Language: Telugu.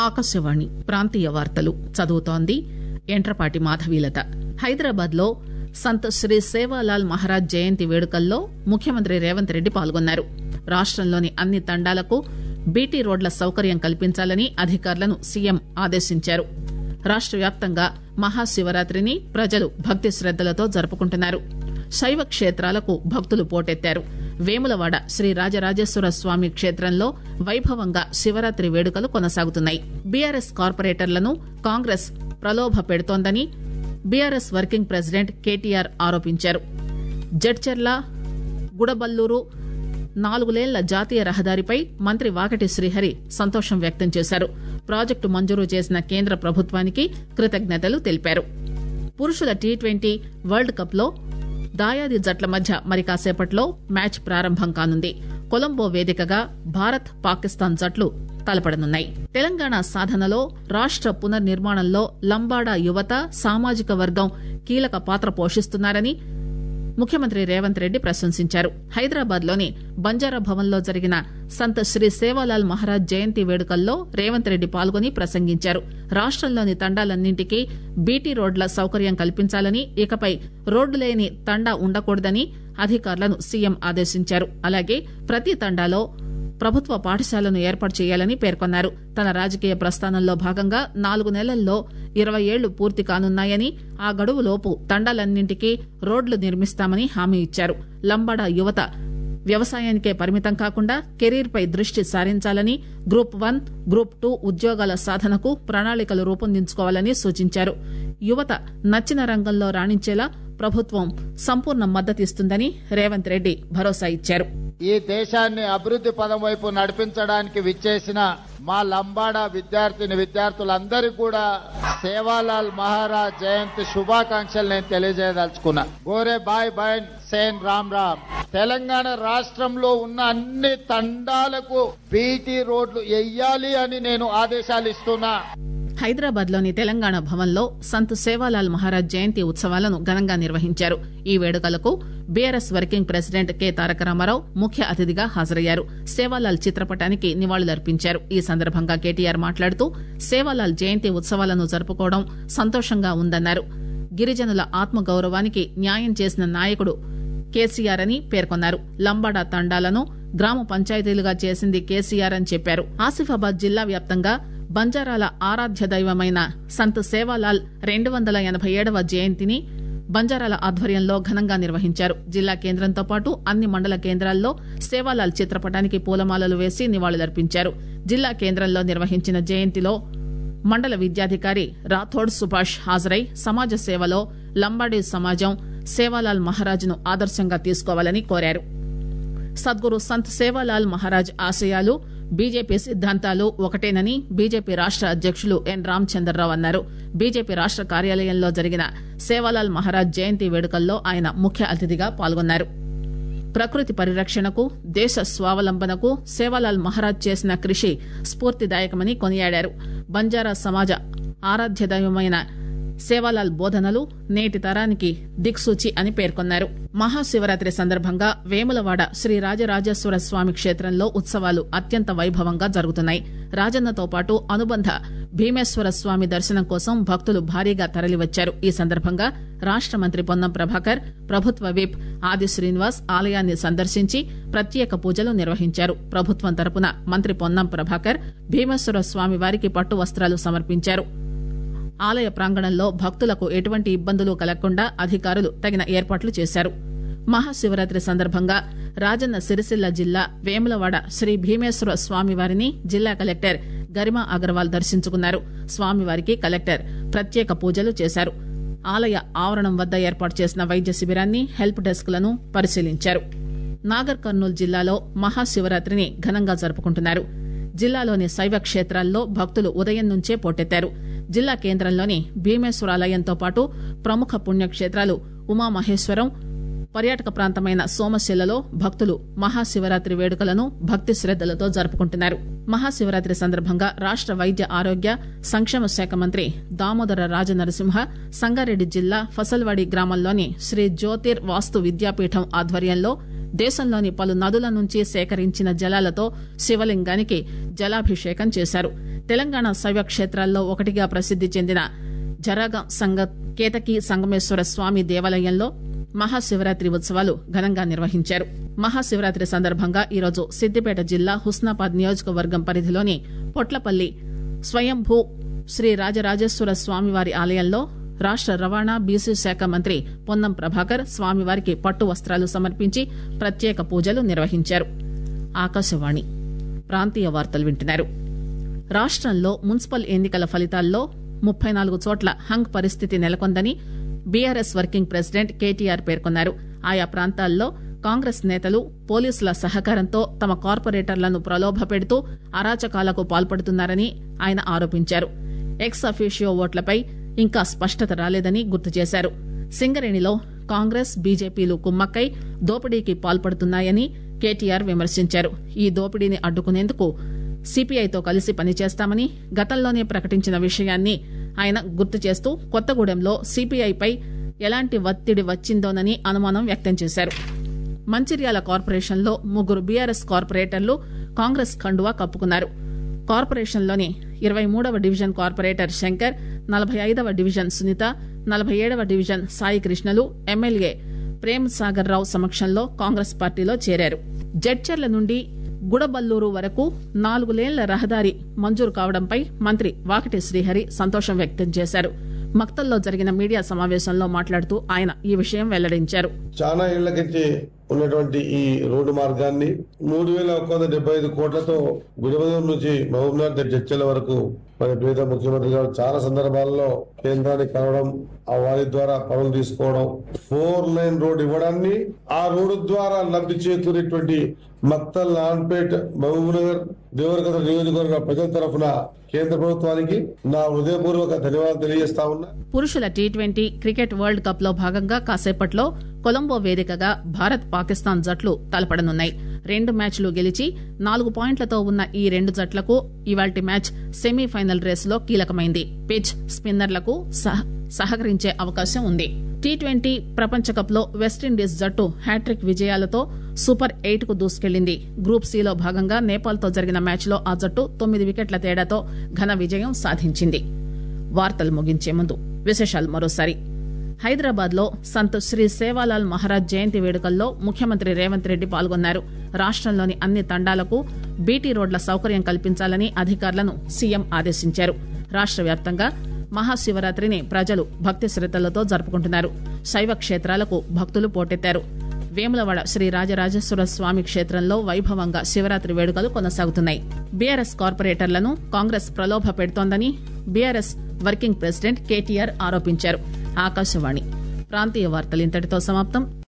ఆకాశవాణి ప్రాంతీయ వార్తలు చదువుతోంది ఎంట్రపాటి మాధవీలత హైదరాబాద్ లో సంత్ శ్రీ సేవాలాల్ మహారాజ్ జయంతి వేడుకల్లో ముఖ్యమంత్రి రేవంత్ రెడ్డి పాల్గొన్నారు రాష్టంలోని అన్ని తండాలకు బీటీ రోడ్ల సౌకర్యం కల్పించాలని అధికారులను సీఎం ఆదేశించారు రాష్ట వ్యాప్తంగా మహాశివరాత్రిని ప్రజలు భక్తి శ్రద్దలతో జరుపుకుంటున్నారు శైవ క్షేత్రాలకు భక్తులు పోటెత్తారు వేములవాడ శ్రీ రాజరాజేశ్వర స్వామి క్షేత్రంలో వైభవంగా శివరాత్రి వేడుకలు కొనసాగుతున్నాయి బీఆర్ఎస్ కార్పొరేటర్లను కాంగ్రెస్ ప్రలోభ పెడుతోందని బీఆర్ఎస్ వర్కింగ్ ప్రెసిడెంట్ కేటీఆర్ ఆరోపించారు జడ్చర్ల గుడబల్లూరు నాలుగులేళ్ల జాతీయ రహదారిపై మంత్రి వాకటి శ్రీహరి సంతోషం వ్యక్తం చేశారు ప్రాజెక్టు మంజూరు చేసిన కేంద్ర ప్రభుత్వానికి కృతజ్ఞతలు తెలిపారు పురుషుల టీ ట్వంటీ వరల్డ్ కప్ లో దాయాది జట్ల మధ్య మరి కాసేపట్లో మ్యాచ్ ప్రారంభం కానుంది కొలంబో వేదికగా భారత్ పాకిస్తాన్ జట్లు తలపడనున్నాయి తెలంగాణ సాధనలో రాష్ట పునర్నిర్మాణంలో లంబాడా యువత సామాజిక వర్గం కీలక పాత్ర పోషిస్తున్నారని ముఖ్యమంత్రి రేవంత్ రెడ్డి ప్రశంసించారు హైదరాబాద్ లోని బంజారా భవన్ లో జరిగిన సంత్ శ్రీ సేవాలాల్ మహారాజ్ జయంతి వేడుకల్లో రేవంత్ రెడ్డి పాల్గొని ప్రసంగించారు రాష్టంలోని తండాలన్నింటికీ బీటీ రోడ్ల సౌకర్యం కల్పించాలని ఇకపై రోడ్డు లేని తండా ఉండకూడదని అధికారులను సీఎం ఆదేశించారు అలాగే ప్రతి తండాలో ప్రభుత్వ పాఠశాలను ఏర్పాటు చేయాలని పేర్కొన్నారు తన రాజకీయ ప్రస్థానంలో భాగంగా నాలుగు నెలల్లో ఇరవై ఏళ్లు పూర్తి కానున్నాయని ఆ గడువులోపు తండాలన్నింటికీ రోడ్లు నిర్మిస్తామని హామీ ఇచ్చారు లంబాడా యువత వ్యవసాయానికే పరిమితం కాకుండా కెరీర్ పై దృష్టి సారించాలని గ్రూప్ వన్ గ్రూప్ టూ ఉద్యోగాల సాధనకు ప్రణాళికలు రూపొందించుకోవాలని సూచించారు యువత నచ్చిన రంగంలో రాణించేలా ప్రభుత్వం సంపూర్ణ మద్దతిస్తుందని రేవంత్ రెడ్డి భరోసా ఇచ్చారు ఈ దేశాన్ని అభివృద్ధి పదం వైపు నడిపించడానికి విచ్చేసిన మా లంబాడా విద్యార్థిని విద్యార్థులందరికీ కూడా సేవాలాల్ మహారాజ్ జయంతి శుభాకాంక్షలు నేను తెలియజేయదలుచుకున్నా గోరే బాయ్ బాయ్ సేన్ రామ్ రామ్ తెలంగాణ రాష్ట్రంలో ఉన్న అన్ని తండాలకు బీటీ రోడ్లు వెయ్యాలి అని నేను ఆదేశాలు ఇస్తున్నా హైదరాబాద్ లోని తెలంగాణ భవన్ లో సంత్ సేవాలాల్ మహారాజ్ జయంతి ఉత్సవాలను ఘనంగా నిర్వహించారు ఈ వేడుకలకు BRS working president K Taraka Ramarao ముఖ్య అతిథిగా హాజరయ్యారు సేవాలాల్ చిత్రపటానికి నివాళులర్పించారు ఈ సందర్భంగా కేటీఆర్ మాట్లాడుతూ సేవాలాల్ జయంతి ఉత్సవాలను జరుపుకోవడం సంతోషంగా ఉందన్నారు గిరిజనుల ఆత్మగౌరవానికి న్యాయం చేసిన నాయకుడు కేసీఆర్ అని పేర్కొన్నారు లంబాడా తండాలను గ్రామ పంచాయతీలుగా చేసింది కేసీఆర్ అని చెప్పారు ఆసిఫాబాద్ జిల్లా వ్యాప్తంగా బంజారాల ఆరాధ్య దైవమైన సంత్ సేవాలాల్ రెండు వందల ఎనభై ఏడవ జయంతిని బంజారాల ఆధ్వర్యంలో ఘనంగా నిర్వహించారు జిల్లా కేంద్రంతో పాటు అన్ని మండల కేంద్రాల్లో సేవాలాల్ చిత్రపటానికి పూలమాలలు వేసి నివాళులర్పించారు జిల్లా కేంద్రంలో నిర్వహించిన జయంతిలో మండల విద్యాధికారి రాథోడ్ సుభాష్ హాజరై సమాజ సేవలో లంబాడీ సమాజం సేవాలాల్ మహారాజ్ను ఆదర్శంగా తీసుకోవాలని కోరారు సద్గురు సంత్ సేవాలాల్ మహారాజ్ ఆశయాలు బీజేపీ సిద్దాంతాలు ఒకటేనని బీజేపీ రాష్ట అధ్యకులు ఎన్ రామచంద్రరావు అన్నారు బీజేపీ రాష్ట కార్యాలయంలో జరిగిన సేవాలాల్ మహారాజ్ జయంతి వేడుకల్లో ఆయన ముఖ్య అతిథిగా పాల్గొన్నారు ప్రకృతి పరిరక్షణకు దేశ స్వావలంబనకు సేవాలాల్ మహారాజ్ చేసిన కృషి స్ఫూర్తిదాయకమని కొనియాడారు బంజారా సమాజ ఆరాధ్య దైవమైన సేవాలాల్ బోధనలు నేటి తరానికి దిక్సూచి అని పేర్కొన్నారు మహాశివరాత్రి సందర్భంగా వేములవాడ శ్రీ రాజరాజేశ్వర స్వామి క్షేత్రంలో ఉత్సవాలు అత్యంత వైభవంగా జరుగుతున్నాయి రాజన్నతో పాటు అనుబంధ భీమేశ్వర స్వామి దర్శనం కోసం భక్తులు భారీగా తరలివచ్చారు ఈ సందర్భంగా రాష్ట మంత్రి పొన్నం ప్రభాకర్ ప్రభుత్వ విప్ ఆది శ్రీనివాస్ ఆలయాన్ని సందర్శించి ప్రత్యేక పూజలు నిర్వహించారు ప్రభుత్వం తరపున మంత్రి పొన్నం ప్రభాకర్ భీమేశ్వర స్వామి వారికి పట్టు వస్త్రాలు సమర్పించారు ఆలయ ప్రాంగణంలో భక్తులకు ఎటువంటి ఇబ్బందులు కలగకుండా అధికారులు తగిన ఏర్పాట్లు చేశారు మహాశివరాత్రి సందర్భంగా రాజన్న సిరిసిల్ల జిల్లా వేములవాడ శ్రీ భీమేశ్వర స్వామివారిని జిల్లా కలెక్టర్ గరిమా అగర్వాల్ దర్శించుకున్నారు స్వామివారికి కలెక్టర్ ప్రత్యేక పూజలు చేశారు ఆలయ ఆవరణం వద్ద ఏర్పాటు చేసిన వైద్య శిబిరాన్ని హెల్ప్ డెస్క్ లను పరిశీలించారు నాగర్ కర్నూలు జిల్లాలో మహాశివరాత్రిని ఘనంగా జరుపుకుంటున్నారు జిల్లాలోని శైవ క్షేత్రాల్లో భక్తులు ఉదయం నుంచే పోటెత్తారు జిల్లా కేంద్రంలోని భీమేశ్వరాలయంతో పాటు ప్రముఖ పుణ్యక్షేత్రాలు ఉమామహేశ్వరం పర్యాటక ప్రాంతమైన సోమశిలలో భక్తులు మహాశివరాత్రి వేడుకలను భక్తి శ్రద్దలతో జరుపుకుంటున్నారు మహాశివరాత్రి సందర్భంగా రాష్ట వైద్య ఆరోగ్య సంక్షేమ శాఖ మంత్రి దామోదర రాజనరసింహ సంగారెడ్డి జిల్లా ఫసల్వాడి గ్రామంలోని శ్రీ జ్యోతిర్ వాస్తు విద్యాపీఠం ఆధ్వర్యంలో దేశంలోని పలు నదుల నుంచి సేకరించిన జలాలతో శివలింగానికి జలాభిషేకం చేశారు తెలంగాణ శైవ క్షేత్రాల్లో ఒకటిగా ప్రసిద్ది చెందిన జరగ సంగ కేతకి సంగమేశ్వర స్వామి దేవాలయంలో మహాశివరాత్రి ఉత్సవాలు ఘనంగా నిర్వహించారు మహాశివరాత్రి సందర్భంగా ఈరోజు సిద్దిపేట జిల్లా హుస్నాబాద్ నియోజకవర్గం పరిధిలోని పొట్లపల్లి స్వయంభూ శ్రీ రాజరాజేశ్వర స్వామివారి ఆలయంలో రాష్ట రవాణా బీసీ శాఖ మంత్రి పొన్నం ప్రభాకర్ స్వామివారికి పట్టు వస్త్రాలు సమర్పించి ప్రత్యేక పూజలు నిర్వహించారు ఆకాశవాణి ప్రాంతీయ వార్తలు వింటున్నారు రాష్టంలో మున్సిపల్ ఎన్నికల ఫలితాల్లో ముప్పై నాలుగు చోట్ల హంగ్ పరిస్థితి నెలకొందని బీఆర్ఎస్ వర్కింగ్ ప్రెసిడెంట్ కేటీఆర్ పేర్కొన్నారు ఆయా ప్రాంతాల్లో కాంగ్రెస్ నేతలు పోలీసుల సహకారంతో తమ కార్పొరేటర్లను ప్రలోభపెడుతూ అరాచకాలకు పాల్పడుతున్నారని ఆయన ఆరోపించారు ఎక్స్ అఫీషియో ఓట్లపై ఇంకా స్పష్టత రాలేదని గుర్తు చేశారు సింగరేణిలో కాంగ్రెస్ బీజేపీలు కుమ్మక్కై దోపిడీకి పాల్పడుతున్నాయని కేటీఆర్ విమర్శించారు ఈ దోపిడీని అడ్డుకునేందుకు సిపిఐతో కలిసి పనిచేస్తామని గతంలోనే ప్రకటించిన విషయాన్ని ఆయన గుర్తు చేస్తూ కొత్తగూడెంలో సిపిఐపై ఎలాంటి ఒత్తిడి వచ్చిందోనని అనుమానం వ్యక్తం చేశారు మంచిర్యాల కార్పొరేషన్లో ముగ్గురు బీఆర్ఎస్ కార్పొరేటర్లు కాంగ్రెస్ కండువా కప్పుకున్నారు కార్పొరేషన్లోని ఇరవై మూడవ డివిజన్ కార్పొరేటర్ శంకర్ నలభై ఐదవ డివిజన్ సునీత నలభై ఏడవ డివిజన్ సాయి కృష్ణలు ఎమ్మెల్యే ప్రేమ్ సాగర్ రావు సమక్షంలో కాంగ్రెస్ పార్టీలో చేరారు జడ్చర్ల నుండి గుడబల్లూరు వరకు నాలుగు లేన్ల రహదారి మంజూరు కావడంపై మంత్రి వాకటి శ్రీహరి సంతోషం వ్యక్తం చేశారు మక్తల్లో జరిగిన మీడియా సమావేశంలో మాట్లాడుతూ ఆయన ఈ విషయం వెల్లడించారు చాలా ఏళ్ల కించి ఉన్నటువంటి ఈ రోడ్డు మార్గాన్ని మూడు వేల ఒక వంద డెబ్బై ఐదు కోట్లతో గుడిబదూరు నుంచి మహబూబ్నాథ్ జడ్చల వరకు మరి ప్రీత ముఖ్యమంత్రి గారు చాలా సందర్భాల్లో కేంద్రాన్ని కలవడం ఆ వారి ద్వారా పనులు తీసుకోవడం ఫోర్ లైన్ రోడ్ ఇవ్వడాన్ని ఆ రోడ్డు ద్వారా లబ్ధి చేకూరేటువంటి మక్తల్ నాన్పేట్ మహబూబ్నగర్ దేవరకథ నియోజకవర్గ ప్రజల తరఫున కేంద్ర ప్రభుత్వానికి నా హృదయపూర్వక ధన్యవాదాలు తెలియజేస్తా ఉన్నా పురుషుల T twenty cricket world cup లో భాగంగా కాసేపట్లో కొలంబో వేదికగా భారత్ పాకిస్తాన్ జట్లు తలపడనున్నాయి రెండు మ్యాచ్లు గెలిచి నాలుగు పాయింట్లతో ఉన్న ఈ రెండు జట్లకు ఇవాల్టి మ్యాచ్ సెమీఫైనల్ రేసులో కీలకమైంది పిచ్ స్పిన్నర్లకు సహ- సహకరించే అవకాశం ఉంది టీ ట్వంటీ ప్రపంచ కప్ లో వెస్టిండీస్ జట్టు హ్యాట్రిక్ విజయాలతో సూపర్ ఎయిట్ కు దూసుకెళ్లింది గ్రూప్ సిలో భాగంగా నేపాల్ తో జరిగిన మ్యాచ్ లో ఆ జట్టు తొమ్మిది వికెట్ల తేడాతో ఘన విజయం సాధించింది వార్తలు ముగించే ముందు విశేషాలు మరోసారి హైదరాబాద్ లో సంత్ శ్రీ సేవాలాల్ మహారాజ్ జయంతి వేడుకల్లో ముఖ్యమంత్రి రేవంత్ రెడ్డి పాల్గొన్నారు రాష్టంలోని అన్ని తండాలకు బీటీ రోడ్ల సౌకర్యం కల్పించాలని అధికారులను సీఎం ఆదేశించారు రాష్ట వ్యాప్తంగా మహాశివరాత్రిని ప్రజలు భక్తి శ్రద్దలతో జరుపుకుంటున్నారు శైవ క్షేత్రాలకు భక్తులు పోటెత్తారు వేములవాడ శ్రీ రాజరాజేశ్వర స్వామి క్షేత్రంలో వైభవంగా శివరాత్రి వేడుకలు కొనసాగుతున్నాయి బీఆర్ఎస్ కార్పొరేటర్లను కాంగ్రెస్ ప్రలోభ పెడుతోందని బీఆర్ఎస్ వర్కింగ్ ప్రెసిడెంట్ కేటీఆర్ ఆరోపించారు ఆకాశవాణి ప్రాంతీయ వార్తలు ఇంతటితో సమాప్తం